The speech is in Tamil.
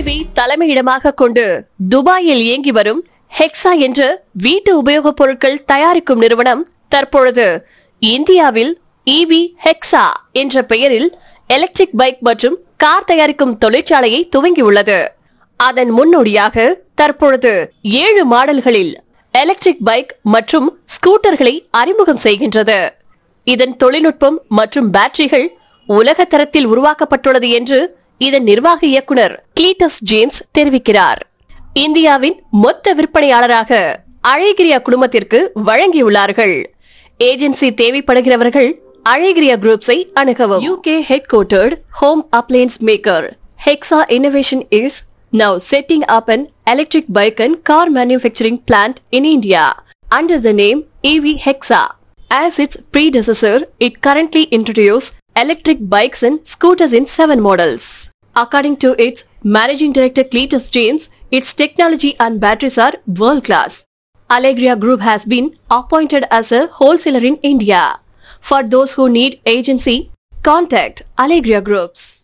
ஈபி தலைமையிடமாக கொண்டு துபாயில் இயங்கி வரும் ஹெக்ஸா என்ற வீட்டு உபயோகப் பொருட்கள் தயாரிக்கும் நிறுவனம் தற்பொழுது இந்தியாவில் ஈவி ஹெக்ஸா என்ற பெயரில் எலக்ட்ரிக் பைக் மற்றும் கார் தயாரிக்கும் தொழிற்சாலையை துவங்கியுள்ளது அதன் முன்னோடியாக தற்பொழுது ஏழு மாடல்களில் எலக்ட்ரிக் பைக் மற்றும் ஸ்கூட்டர்களை அறிமுகம் செய்கின்றது இதன் தொழில்நுட்பம் மற்றும் பேட்டரிகள் உலக தரத்தில் உருவாக்கப்பட்டுள்ளது என்று இதன் நிர்வாக இயக்குனர் கிளீட்டஸ் ஜேம்ஸ் தெரிவிக்கிறார் இந்தியாவின் மொத்த விற்பனையாளராக அழகிரியா குடும்பத்திற்கு வழங்கியுள்ளார்கள் ஏஜென்சி தேவைப்படுகிறவர்கள் அழகிரியா குரூப்ஸை அணுகவும் UK headquartered home appliances maker Hexa innovation is now setting up an electric bike and car manufacturing plant in India under the name EV Hexa. As its predecessor, it currently introduces electric bikes and scooters in seven models. According to its managing director Cletus James, its technology and batteries are world class. Allegria Group has been appointed as a wholesaler in India. For those who need agency, contact Allegria Groups.